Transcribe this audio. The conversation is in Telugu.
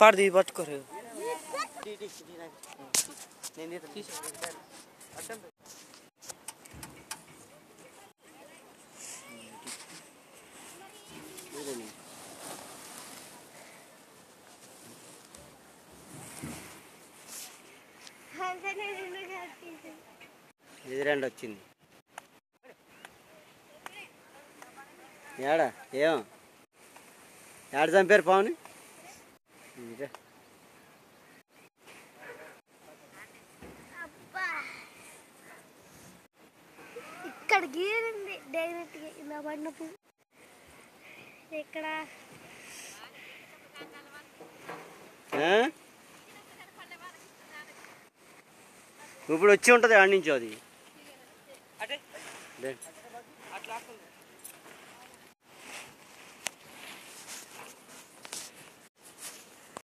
పాడు ఇది పట్టుకోరు ఇది రెండు వచ్చింది ఏడా ఏం ఏడ చంపారు పావుని ఇదే. ఇక్కడ గీరింది డైరెక్ట్ గా ఇలా పడినప్పుడు ఇక్కడ ఆ? ఇప్పుడు వచ్చి ఉంటుంది ఆడి నుంచి అది అటే లే. అట్లా ఆడుతుంది.